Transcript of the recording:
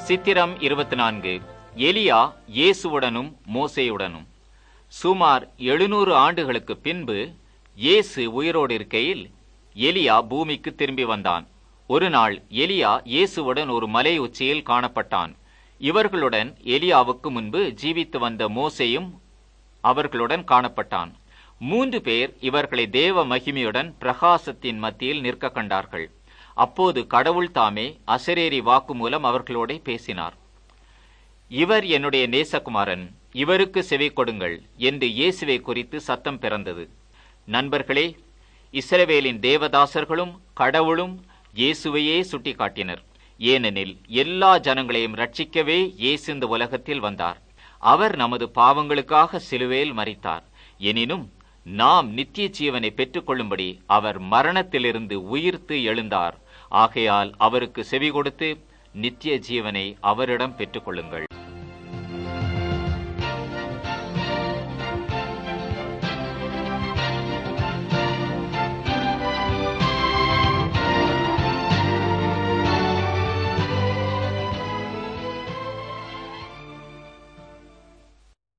சித்திரம் இருபத்தி நான்கு எலியா இயேசுவுடனும் மோசேயுடனும் சுமார் எழுநூறு ஆண்டுகளுக்கு பின்பு இயேசு உயிரோடு இருக்கையில் எலியா பூமிக்கு திரும்பி வந்தான் ஒரு நாள் எலியா இயேசுவுடன் ஒரு மலை உச்சியில் காணப்பட்டான் இவர்களுடன் எலியாவுக்கு முன்பு ஜீவித்து வந்த மோசேயும் அவர்களுடன் காணப்பட்டான் மூன்று பேர் இவர்களை தேவ மகிமையுடன் பிரகாசத்தின் மத்தியில் நிற்க கண்டார்கள் அப்போது கடவுள் தாமே அசரேரி வாக்கு மூலம் அவர்களோட பேசினார் இவர் என்னுடைய நேசகுமாரன் இவருக்கு செவி கொடுங்கள் என்று இயேசுவை குறித்து சத்தம் பிறந்தது நண்பர்களே இஸ்ரவேலின் தேவதாசர்களும் கடவுளும் இயேசுவையே சுட்டிக்காட்டினர் ஏனெனில் எல்லா ஜனங்களையும் ரட்சிக்கவே இயேசு இந்த உலகத்தில் வந்தார் அவர் நமது பாவங்களுக்காக சிலுவையில் மறித்தார் எனினும் நாம் நித்திய ஜீவனை பெற்றுக்கொள்ளும்படி அவர் மரணத்திலிருந்து உயிர்த்து எழுந்தார் ஆகையால் அவருக்கு செவி கொடுத்து நித்திய ஜீவனை அவரிடம் பெற்றுக்கொள்ளுங்கள்